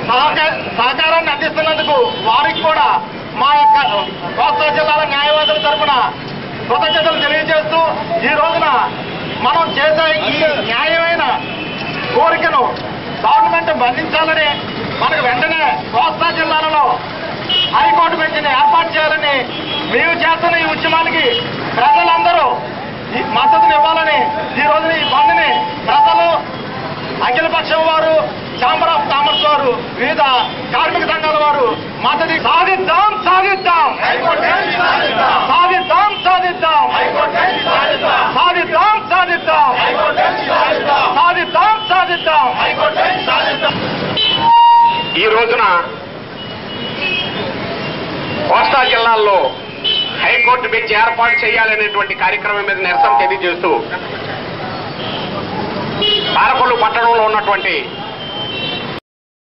సహక- సహకారాన్ని అందిస్తున్నందుకు వారికి కూడా మా యొక్క కోస్తా జిల్లాల న్యాయవాదుల తరఫున కృతజ్ఞతలు తెలియజేస్తూ ఈ రోజున మనం చేసే ఈ న్యాయమైన కోరికను గవర్నమెంట్ బంధించాలని మనకు వెంటనే కోస్తా జిల్లాలలో హైకోర్టు బెంచ్ని ఏర్పాటు చేయాలని మేము చేస్తున్న ఈ ఉద్యమానికి ప్రజలందరూ ఈ మద్దతుని ఇవ్వాలని ఈ రోజున ఈ బంద్ని ప్రజలు అఖిలపక్షం వారు ఛాంబర్ ఆఫ్ కామర్స్ వారు వివిధ కార్మిక సంఘాల వారు మద్దతు సాధిద్దాం సాధిద్దాం సాధిద్దాం సాధిద్దాం సాధిద్దాం సాధిద్దాం సాధిద్దాం సాధిద్దాం ఈ రోజున కోస్తా జిల్లాల్లో హైకోర్టు బెంచ్ ఏర్పాటు చేయాలనేటువంటి కార్యక్రమం మీద నిరసన తెలియజేస్తూ పాలకొల్లు పట్టణంలో ఉన్నటువంటి